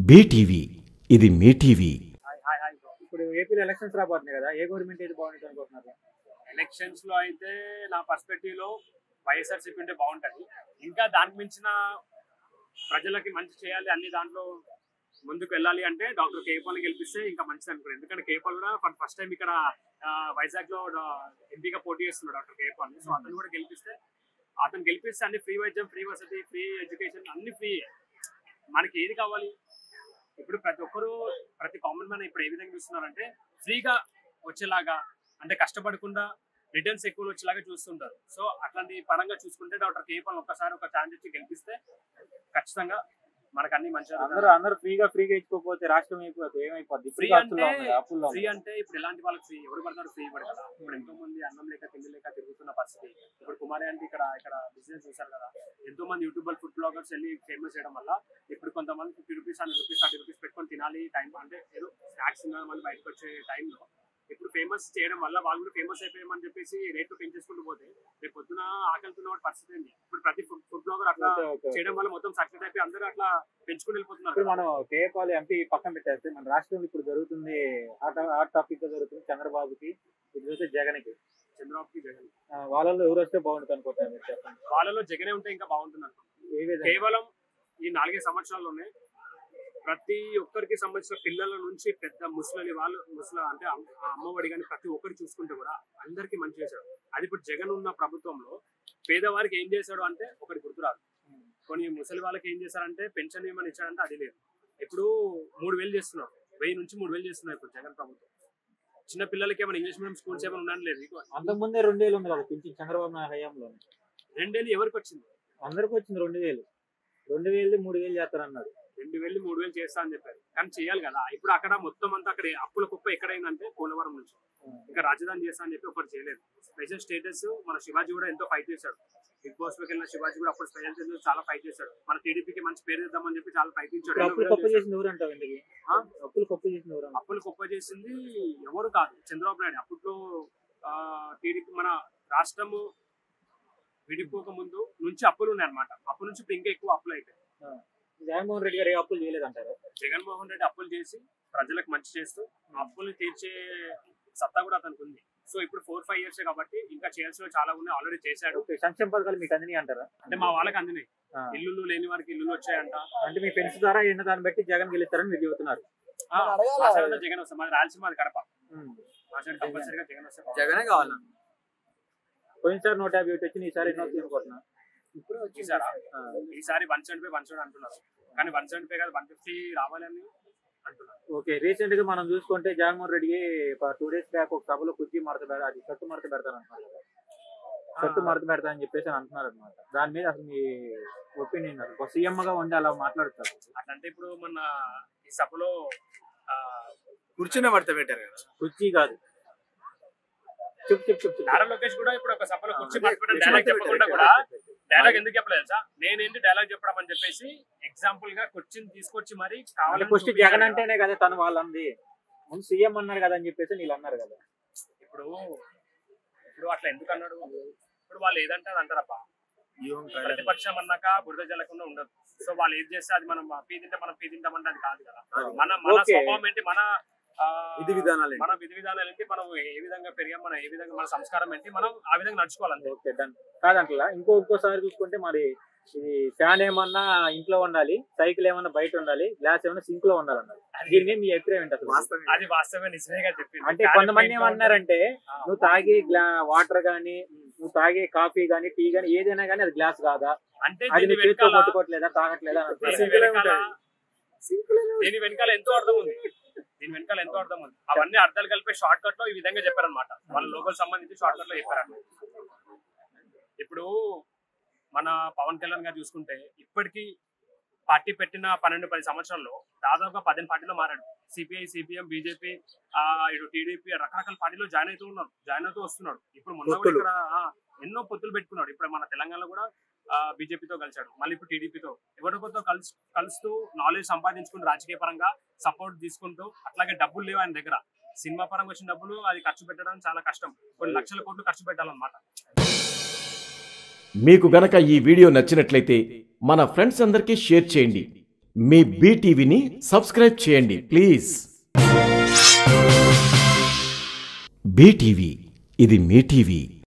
BTV ఇది మీ TV hi hi hi bro. ఇప్పుడు ఏపీలో ఎలక్షన్స్ రాబోతున్నాయి కదా ఏ గవర్నమెంట్ ఏది బాగుంటుంది అనుకుంటున్నారు ఎలక్షన్స్ లో అయితే నా పర్స్పెక్టివ్ లో వైఎస్ఆర్సీపీ ఉంటే బాగుంటది ఇంకా దానికి మించిన ప్రజలకి మంచి చేయాలి అన్ని దాంట్లో ముందుకు వెళ్ళాలి అంటే డాక్టర్ కేపాల్ గెలిపిస్తే ఇంకా మంచిది అనుకున్నాను ఎందుకంటే కేపాల్ కూడా ఫస్ట్ టైం ఇక్కడ వైజాగ్ లో ఎంపీగా పోటీ చేస్తున్నాడు డాక్టర్ కేపాల్ సో అతను కూడా గెలిపిస్తే అతను గెలిపిస్తే అన్ని ఫ్రీ వైద్యం ఫ్రీ వసతి ఫ్రీ ఎడ్యుకేషన్ అన్ని ఫ్రీ మనకి ఏది కావాలి ఇప్పుడు ప్రతి ఒక్కరు ప్రతి కామన్ మ్యాన్ ఇప్పుడు ఏ విధంగా చూస్తున్నారంటే ఫ్రీగా వచ్చేలాగా అంటే కష్టపడకుండా రిటర్న్స్ ఎక్కువ వచ్చేలాగా చూస్తుంటారు సో అట్లాంటి పరంగా చూసుకుంటే డాక్టర్ కేపాల్ ఒక్కసారి ఒక ఛాన్స్ ఇచ్చి గెలిపిస్తే ఖచ్చితంగా మనకు అన్ని మంచిగా అందరూ అందరూ ఫ్రీగా ఫ్రీగా ఇచ్చుకోకపోతే రాష్ట్రం అయిపోతుంది ఏమైపోద్ది ఫ్రీ ఇప్పుడు అంటే అప్పుల్లో ఉంది, అప్పుల్లో ఫ్రీ ఉంది. అంటే ఇప్పుడు ఎలాంటి వాళ్ళకి ఫ్రీ ఎవరు పడతారు ఫ్రీ ఇవ్వడు కదా ఇప్పుడు ఎంతో మంది అన్నం లేక తిండి లేక తిరుగుతున్న పరిస్థితి ఇప్పుడు కుమారి అంటే ఇక్కడ ఇక్కడ బిజినెస్ చూసారు కదా ఎంతో మంది యూట్యూబర్ ఫుడ్ బ్లాగర్స్ వెళ్ళి ఫేమస్ చేయడం వల్ల ఇప్పుడు కొంతమంది fifty rupees hundred rupees thirty rupees పెట్టుకొని తినాలి టైం అంటే ఏదో స్నాక్స్ తినాలి మళ్ళీ బయటకు వచ్చే టైంలో ఇప్పుడు ఫేమస్ చేయడం వల్ల వాళ్ళు కూడా ఫేమస్ అయిపోయామని చెప్పేసి రేట్లు పెంచేసుకుంటూ పోతే రేపు పొద్దున ఆకలితున్న వాడి పరిస్థితి ఏంటి ఇప్పుడు ప్రతి ఫుడ్ ఫుడ్ బ్లాగర్ అట్లా ఓకే, ఓకే. చేయడం వల్ల మొత్తం సక్సెస్ అయిపోయి అందరూ అట్లా పెంచుకుని వెళ్ళిపోతున్నారు ఇప్పుడు మనం కేపాల్ ఎంపీ పక్కన పెట్టేస్తే మన రాష్ట్రంలో ఇప్పుడు జరుగుతుంది హాట్ టాపిక్ గా జరుగుతుంది చంద్రబాబుకి ఇది చూస్తే జగన్ కి చంద్రబాబుకి జగన్ వాళ్ళలో ఎవరు వస్తే బాగుంటుంది అనుకుంటారు మీరు చెప్పండి వాళ్ళలో జగనే ఉంటే ఇంకా బాగుంటుంది అనుకుంటున్నాను. ఏ విధంగా కేవలం ఈ నాలుగైదు సంవత్సరాల్లోనే ప్రతి ఒక్కరికి సంబంధించిన పిల్లల నుంచి పెద్ద ముసలి వాళ్ళు ముసలి అంటే అమ్మ- ఆ అమ్మఒడి కానీ ప్రతి ఒక్కరు చూసుకుంటే కూడా అందరికీ మంచి చేశాడు అది ఇప్పుడు జగన్ ఉన్న ప్రభుత్వంలో పేదవారికి ఏం చేశాడు అంటే ఒకటి గుర్తురాదు కొన్ని ముసలి వాళ్ళకి ఏం చేశారంటే పెన్షన్ ఏమని ఇచ్చాడంటే అది లేదు ఇప్పుడు మూడు వేలు చేస్తున్నాడు వెయ్యి నుంచి మూడు వేలు చేస్తున్నాడు ఇప్పుడు జగన్ ప్రభుత్వం చిన్న పిల్లలకి ఏమైనా ఇంగ్లీష్ మీడియం స్కూల్స్ ఏమైనా ఉన్నాయని లేదు ఇగో అంతకుముందే రెండు వేలు ఉంది కదా పింఛన్ చంద్రబాబు నాయుడు హయాంలో రెండేళ్ళు ఎవరికి వచ్చింది అందరికి వచ్చింది రెండు వేలు రెండు వేలు మూడు వేలు చేస్తారన్నాడు రెండు వేలు మూడు వేలు చేస్తా అని చెప్పారు కానీ చేయాలి కదా ఇప్పుడు అక్కడ మొత్తం అంతా అక్కడ అప్పుల కుప్ప ఎక్కడైందంటే పోలవరం నుంచి ఇంకా రాజధాని చేస్తా అని చెప్పి ఒకటి చేయలేదు స్పెషల్ స్టేటస్ మన శివాజీ కూడా ఎంతో ఫైట్ చేశాడు బిగ్ బాస్ లోకి వెళ్ళిన శివాజీ కూడా అప్పుడు స్పెషల్ స్టేటస్ చాలా ఫైట్ చేశాడు మన టీడీపీకి మంచి పేరు తెద్దామని చెప్పి చాలా ప్రయత్నించాడు ఇప్పుడు అప్పులు ఎన్నో కప్పు విధాలు చేశాడు. చేసింది ఎవరు అంటావు ఇంతకి ఆ? అప్పులు కప్పు చేసింది ఎవరు అంటావు? అప్పులు కుప్ప చేసింది ఎవరు కాదు చంద్రబాబు నాయుడు అప్పట్లో టీడీపీ మన రాష్ట్రము విడిపోక ముందు నుంచి అప్పులు ఉన్నాయి అనమాట అప్పటి నుంచి ఇప్పుడు ఇంకా ఎక్కువ అప్పులు అయిపోయాయి జగన్మోహన్ రెడ్డి గారు ఏ అప్పులు చేయలేదంటారు జగన్మోహన్ రెడ్డి అప్పులు చేసి ప్రజలకు మంచి చేస్తూ ఆ అప్పుల్ని తీర్చే సత్తా కూడా అతనికి ఉంది సో ఇప్పుడు ఫోర్ ఫైవ్ ఇయర్స్ కాబట్టి ఇంకా చేయాల్సినవి చాలా ఉన్నాయి ఆల్రెడీ చేశాడు ఓకే, సంక్షేమ పథకాలు మీకు అందినాయి అంటారా అంటే మా వాళ్ళకి అందినాయి ఆ. ఇల్లులు లేని వారికి ఇల్లులు వచ్చాయంట అంటే మీ ఫ్రెండ్స్ ద్వారా ఎన్న దాన్ని బట్టి జగన్ గెలుస్తారని మీరు చెబుతున్నారు ఆ, మా side అంతా జగన్ వస్తాం మాది రాయలసీమ అది కడప ఉమ్. మా సైడ్ కంపల్సరీగా జగన్ వస్తే బాగుంటుంది. జగనే కావాలా పోయినసారి నూట యాభై ఒకటి వచ్చింది ఈసారి ఎన్నో వచ్చింది అనుకుంటున్నా ఇప్పుడు ఈసారా ఆ. ఈసారి one seventy five one seventy అంటున్నారు కానీ వన్ సెవెంటీ ఫైవ్ కాదు వన్ ఫిఫ్టీ రావాలని అంటున్నారు ఓకే రీసెంట్ గా మనం చూసుకుంటే జగన్మోహన్ రెడ్డికి టూ డేస్ బ్యాక్ ఒక సభలో కుర్చీ మడత పెడ అది షర్టు మడత పెడతాను అంటున్నారు కదా షర్టు మడత పెడతానని చెప్పేసి అని అంటున్నారు అనమాట దాని మీద అసలు మీ ఒపీనియన్ ఒక సీఎం గా ఉండి అలా మాట్లాడుతారు అట్లంటే ఇప్పుడు మన ఈ సభలో ఆ, కూర్చునే పడతా పెట్టారు కదా కుర్చీ కాదు చెప్పు చెప్పు చెప్పు నారా లోకేష్ కూడా ఇప్పుడు ఒక సభలో కూర్చి అదే, మాట్లాడడం కూర్చో డైలాగ్ మాట్లాడడం చెప్పకుండా కూడా డైలాగ్ ఎందుకు చెప్పలేదు తెలుసా నేనేంటి డైలాగ్ చెప్పడం అని చెప్పేసి ఎగ్జాంపుల్ గా క్వశ్చన్ తీసుకొచ్చి మరి అంటే కావాలని ఫస్ట్ చూపించాడు జగన్ కదా. అంటేనే కదా తను వాళ్ళంది ముందు సీఎం అన్నారు కదా అని చెప్పేసి వీళ్ళు అన్నారు కదా ఇప్పుడు ఇప్పుడు అట్లా ఎందుకు అన్నాడు ఇప్పుడు వాళ్ళు ఏదంటే అది అంటారప్ప ప్రతిపక్షం అన్నాక బురద జల్లకుండా ఉండదు సో వాళ్ళు ఏది చేస్తే అది మనం పీ తింటే మనం పీ తింటామంటే అది కాదు కదా మన మన Okay. స్వభావం ఏంటి మన ఆ, విధి విధానాలు ఏంటి? మన విధి విధానాలు ఏంటి మనం ఏ విధంగా పెరిగాం మనం ఏ విధంగా మన సంస్కారం ఏంటి మనం ఆ విధంగా నడుచుకోవాలంతే ఓకే డన్ కాదంటలా ఇంకో ఇంకోసారి చూసుకుంటే మరి ఇది ఫ్యాన్ ఏమన్నా ఇంట్లో ఉండాలి సైకిల్ ఏమన్నా బయట ఉండాలి గ్లాస్ ఏమన్నా సింక్ లో ఉండాలన్నారు దీని మీద మీ అభిప్రాయం ఏంటి అసలు వాస్తవం అది వాస్తవమే నిజమేగా చెప్పింది అంటే కొంతమంది ఏమన్నారంటే ఆ. నువ్వు తాగే గ్లా వాటర్ గానీ నువ్వు తాగే కాఫీ గానీ టీ గానీ ఏదైనా గానీ అది గ్లాస్ కాదా అంటే అది దీని నువ్వు చేతితో వెనకాల కొట్టుకోవట్లేదా తాగట్లేదా అని అంటున్నారు. దీని వెనకాల దీని వెనకాల ఎంతో అర్థం ఉంది దీని వెనకాల ఎంతో అర్థం ఉంది అవన్నీ అర్థాలు కలిపే షార్ట్ కట్ లో ఈ విధంగా చెప్పారనమాట వాళ్ళ లోకల్ సంబంధించి షార్ట్ కట్ లో చెప్పారన్నమాట ఇప్పుడు మన పవన్ కళ్యాణ్ గారు చూసుకుంటే ఇప్పటికీ పార్టీ పెట్టిన పన్నెండు పది సంవత్సరాల్లో దాదాపుగా పదిహేను పార్టీలో మారాడు సిపిఐ సిపిఎం బీజేపీ ఆ ఇటు టీడీపీ రకరకాల పార్టీలో జాయిన్ అవుతూ ఉన్నారు జాయిన్ అవుతూ వస్తున్నాడు ఇప్పుడు మొన్న కూడా పొత్తులు. ఇక్కడ ఆ, ఎన్నో పొత్తులు పెట్టుకున్నాడు ఇప్పుడు మన తెలంగాణలో కూడా బీజేపీతో కలిశాడు మళ్ళీ ఇప్పుడు టీడీపీతో ఎవరికొతో కలుసు కలుస్తూ నాలెడ్జ్ సంపాదించుకుంటూ రాజకీయ పరంగా సపోర్ట్ తీసుకుంటూ అట్లాగే డబ్బులు లేవు ఆయన దగ్గర సినిమా పరంగా వచ్చిన డబ్బులు అది ఖర్చు పెట్టడం చాలా కష్టం కొన్ని లక్షల కోట్లు ఖర్చు పెట్టాలన్నమాట మీకు గనక ఈ వీడియో నచ్చినట్లయితే మన ఫ్రెండ్స్ అందరికీ షేర్ చేయండి మీ బీటీవీని సబ్స్క్రైబ్ చేయండి ప్లీజ్ బీటీవీ ఇది మీ టీవీ